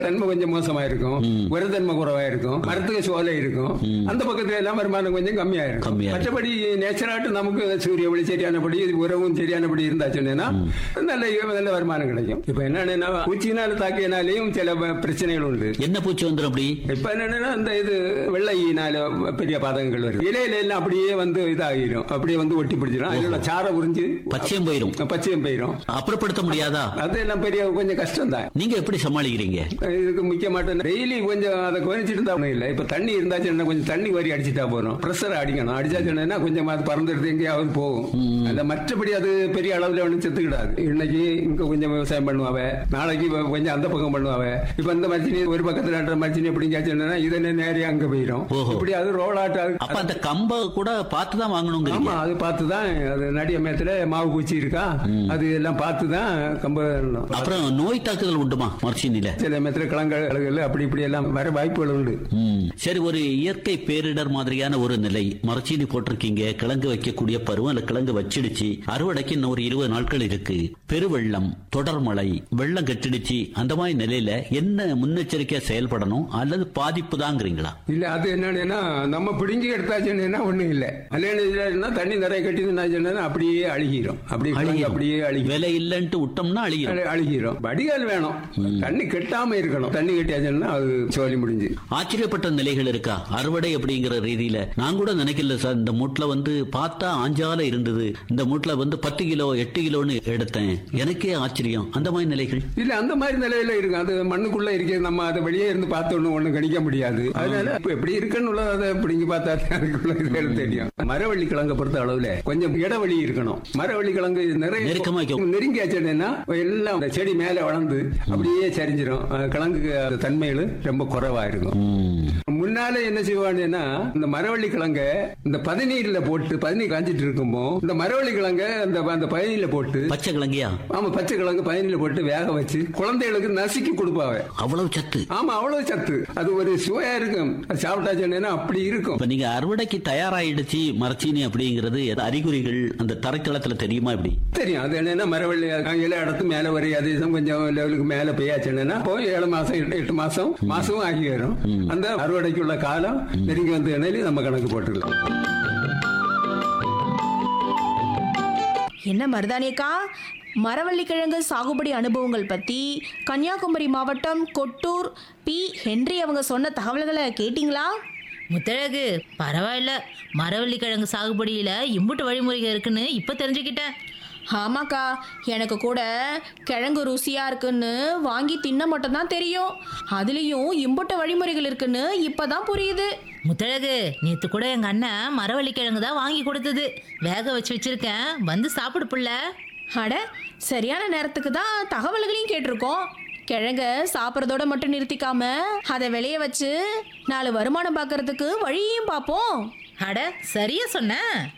தன்மை கொஞ்சம் மோசமா இருக்கும் உரத்தன்மை குறைவா இருக்கும் மரத்துக்கு சோலை இருக்கும் அந்த பக்கத்துல எல்லாம் வருமானம் கொஞ்சம் கம்மியா இருக்கும் கம்மியா இருக்கும். மற்றபடி நேச்சராட்டு நமக்கு சூரிய ஒளி சரியானபடி உரவும் சரியானபடி இருந்தா சொன்னேன்னா நல்ல நல்ல வருமானம் கிடைக்கும் இப்ப என்னன்னா பூச்சினால தாக்கியனாலேயும் சில ப- பிரச்சனைகள் உண்டு என்ன பூச்சி வந்துடும் அப்படி இப்ப என்னன்னா அந்த இது வெள்ளையினால பெரிய பாதகங்கள் வருது இலையில எல்லாம் அப்படியே வந்து இதாகிடும் அப்படியே வந்து ஒட்டி பிடிச்சிடும் அதில் உள்ள சாரை உறிஞ்சு பச்சையம் போயிரும் பச்சையம் போயிடும் அப்புறப்படுத்த முடியாதா அதெல்லாம் பெரிய கொஞ்சம் கஷ்டம் தான் நீங்க எப்படி சமாளிக்கிறீங்க இதுக்கு முக்கியமாட்ட டெய்லி கொஞ்சம் அதை குறைச்சிட்டு இருந்தா ஒண்ணும் இல்ல இப்ப தண்ணி இருந்தாச்சுன்னா கொஞ்சம் தண்ணி வரி அடிச்சுட்டா போறோம் ப்ரெஷர் அடிக்கணும் அடிச்சா சொன்னா கொஞ்சம் அது பறந்துடுது எங்கேயாவது போகும் அந்த மற்றபடி அது பெரிய அளவுல ஒன்றும் செத்துக்கிடாது இன்னைக்கு இங்க கொஞ்சம் விவசாயம் பண்ணுவாவ நாளைக்கு இவ கொஞ்சம் அந்த பக்கம் பண்ணுவாவ இப்ப இந்த மச்சினி ஒரு பக்கத்துல நடுற மச்சினி எப்படிங்க சொன்னா இது நேரே அங்க போயிடும் ஓஹோ. இப்படி அது ரோலாட்டா அப்ப அந்த கம்ப கூட பார்த்து தான் வாங்கணுங்கிறீங்க ஆமா அது பார்த்து தான் அது நடிக மேத்துல மாவு பூச்சி இருக்கா அது எல்லாம் பார்த்து தான் கம்ப நடணும். அப்புறம் நோய் தாக்குதல் உண்டுமா மரச்சீனில சில மேத்துல கிழங்குகள் அப்படி இப்படி எல்லாம் வர வாய்ப்புகள் உண்டு ம். சரி ஒரு இயற்கை பேரிடர் மாதிரியான ஒரு நிலை மரச்சீனி போட்டிருக்கீங்க கிழங்கு வைக்கக்கூடிய பருவம் அல்ல கிழங்கு வச்சிடுச்சு அறுவடைக்கு இன்னும் ஒரு இருபது நாட்கள் இருக்கு பெருவெள்ளம் தொடர்மழை வெள்ளம் கட்டிடுச்சு அந்த மாதிரி நிலையில என்ன முன்னெச்சரிக்கையா செயல்படணும் அல்லது பாதிப்பு தாங்கிறீங்களா இல்ல அது என்னன்னா நம்ம பிடுங்கி எடுத்தாச்சுன்னா ஒண்ணும் இல்ல இல்லைன்னா தண்ணி நிறைய கட்டினா அப்படியே அழுகிரும் அப்படியே கிழங்கு அப்படியே அழுகி விலை இல்லைன்ட்டு விட்டோம்னா அழியும் அழு- அழுகிரும் வடிகால் வேணும் தண்ணி கெட்டாம இருக்கணும் தண்ணி கட்டியாச்சுன்னா அது சோழி முடிஞ்சு ஆச்சரியப்பட்ட நிலைகள் இருக்கா அறுவடை அப்படிங்கிற ரீதியில நான் கூட நினைக்கல சார் இந்த மூட்ல வந்து பார்த்தா ஆஞ்சால இருந்தது இந்த மூட்ல வந்து பத்து கிலோ எட்டு கிலோன்னு எடுத்தேன் எனக்கே ஆச்சரியம் அந்த மாதிரி நிலைகள் இல்ல அந்த மாதிரி நிலையில இருக்கு அது மண்ணுக்குள்ள இருக்கிறது நம்ம அதை வெளியே இருந்து பார்த்தோன்னு ஒண்ணும் கணிக்க முடியாது அதனால இப்ப எப்படி இருக்குன்னு உள்ளது அதை பிடிங்கி பார்த்தா தான் அதுக்குள்ள இது தெரியும் மரவள்ளி கிழங்கை பொறுத்த அளவுல கொஞ்சம் இடைவெளி இருக்கணும் மரவள்ளி கிழங்கு நிறைய நெருக்கமா வைக்கும். நெருங்கியாச்சுன்னா எல்லாம் அந்த செடி மேல வளர்ந்து அப்படியே சரிஞ்சிரும் அஹ் கிழங்குக்கு அது தன்மைகள் ரொம்ப குறைவா இருக்கும் ம். முன்னால என்ன செய்வாங்கன்னா இந்த மரவள்ளி கிழங்க இந்த பதினீர்ல போட்டு பதினீர் காஞ்சிட்டு இருக்கும்போ இந்த மரவள்ளி கிழங்க அந்த அந்த பதினீர்ல போட்டு பச்சை கிழங்கியா ஆமா பச்சை கிழங்கு பதினீர்ல போட்டு வேக வச்சு குழந்தைகளுக்கு நசுக்கி கொடுப்பாவ அவ்வளவு சத்து ஆமா அவ்வளவு சத்து அது ஒரு சுவையா இருக்கும் அது சாப்பிட்டா சொன்னேன்னா அப்படி இருக்கும் இப்ப நீங்க அறுவடைக்கு தயாராயிடுச்சு மரச்சீனி அப்படிங்கிறது எது அறிகுறிகள் அந்த தரைத்தளத்துல தெரியுமா இப்படி தெரியும் அது என்னன்னா மரவள்ளி இலை இடத்து மேல வரை அதிகம் கொஞ்சம் லெவலுக்கு மேல பெய்யாச்சுன்னா இப்போ ஏழு மாசம் எட்டு எட்டு மாசம் மாசமும் ஆகி வரும் அந்த அறுவடைக்குள்ள காலம் நெருங்கி வந்த இணையில நம்ம கணக்கு போட்டுக்கலாம் என்ன மருதானியக்கா மரவள்ளிக்கிழங்கு சாகுபடி அனுபவங்கள் பற்றி கன்னியாகுமரி மாவட்டம் கொட்டூர் பி ஹென்றி அவங்க சொன்ன தகவல்களை கேட்டிங்களா முத்தழகு பரவாயில்ல மரவள்ளி கிழங்கு சாகுபடியில் இம்புட்டு வழிமுறைகள் இருக்குன்னு இப்போ தெரிஞ்சுக்கிட்டேன் ஆமாக்கா எனக்கு கூட கிழங்கு ருசியாக இருக்குன்னு வாங்கி தின்ன மட்டும்தான் தெரியும் அதுலேயும் இம்புட்ட வழிமுறைகள் இருக்குன்னு இப்போ தான் புரியுது முத்தழகு நேற்று கூட எங்கள் அண்ணன் மரவள்ளி கிழங்கு தான் வாங்கி கொடுத்தது வேக வச்சு வச்சிருக்கேன் வந்து சாப்பிடு புள்ள அட சரியான நேரத்துக்கு தான் தகவல்களையும் கேட்டிருக்கோம் கிழங்க சாப்பிட்றதோட மட்டும் நிறுத்திக்காம அதை விளைய வச்சு நாலு வருமானம் பார்க்கறதுக்கு வழியையும் பார்ப்போம் அட சரியா சொன்ன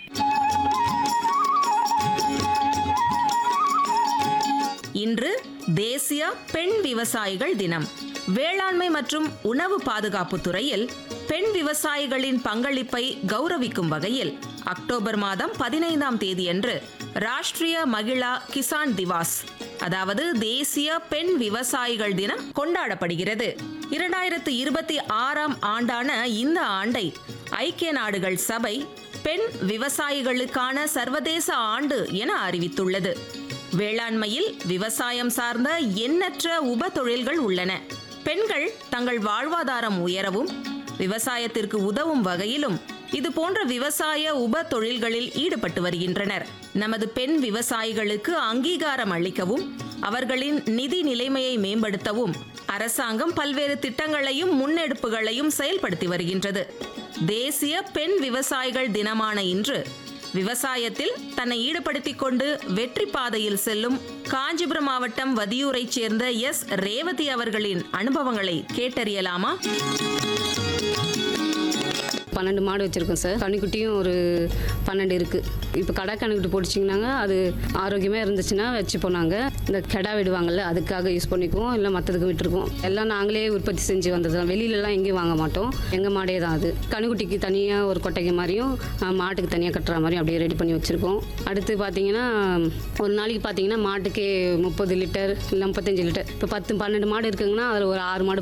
இன்று தேசிய பெண் விவசாயிகள் தினம் வேளாண்மை மற்றும் உணவு பாதுகாப்பு துறையில் பெண் விவசாயிகளின் பங்களிப்பை கௌரவிக்கும் வகையில் அக்டோபர் மாதம் பதினைந்தாம் தேதியன்று ராஷ்டிரிய மகிழா கிசான் திவாஸ் அதாவது தேசிய பெண் விவசாயிகள் தினம் கொண்டாடப்படுகிறது இரண்டாயிரத்து இருபத்தி ஆறாம் ஆண்டான இந்த ஆண்டை ஐக்கிய நாடுகள் சபை பெண் விவசாயிகளுக்கான சர்வதேச ஆண்டு என அறிவித்துள்ளது வேளாண்மையில் விவசாயம் சார்ந்த எண்ணற்ற உப தொழில்கள் உள்ளன பெண்கள் தங்கள் வாழ்வாதாரம் உயரவும் விவசாயத்திற்கு உதவும் வகையிலும் இது போன்ற விவசாய உப தொழில்களில் ஈடுபட்டு வருகின்றனர் நமது பெண் விவசாயிகளுக்கு அங்கீகாரம் அளிக்கவும் அவர்களின் நிதி நிலைமையை மேம்படுத்தவும் அரசாங்கம் பல்வேறு திட்டங்களையும் முன்னெடுப்புகளையும் செயல்படுத்தி வருகின்றது தேசிய பெண் விவசாயிகள் தினமான இன்று விவசாயத்தில் தன்னை ஈடுபடுத்திக் கொண்டு வெற்றி பாதையில் செல்லும் காஞ்சிபுரம் மாவட்டம் வதியூரைச் சேர்ந்த எஸ் ரேவதி அவர்களின் அனுபவங்களை கேட்டறியலாமா பன்னெண்டு மாடு வச்சுருக்கோம் சார் கன்னிக்குட்டியும் ஒரு பன்னெண்டு இருக்குது இப்போ கடா கன்னிக்குட்டி போட்டுச்சிங்கனாங்க அது ஆரோக்கியமாக இருந்துச்சுன்னா வச்சு போனாங்க இந்த கெடா விடுவாங்கல்ல அதுக்காக யூஸ் பண்ணிக்குவோம் இல்லை மற்றதுக்கு விட்டுருக்கோம் எல்லாம் நாங்களே உற்பத்தி செஞ்சு வந்தது தான் வெளியிலலாம் எங்கேயும் வாங்க மாட்டோம் எங்கள் மாடே தான் அது கன்னிக்குட்டிக்கு தனியாக ஒரு கொட்டைக்கு மாதிரியும் ஆ, மாட்டுக்கு தனியாக கட்டுற மாதிரியும் அப்படியே ரெடி பண்ணி வச்சுருக்கோம் அடுத்து பார்த்தீங்கன்னா ஒரு நாளைக்கு பார்த்தீங்கன்னா மாட்டுக்கே முப்பது லிட்டர் இல்லை முப்பத்தஞ்சு லிட்டர் இப்போ பத்து பன்னெண்டு மாடு இருக்குங்கன்னா அதில் ஒரு ஆறு மாடு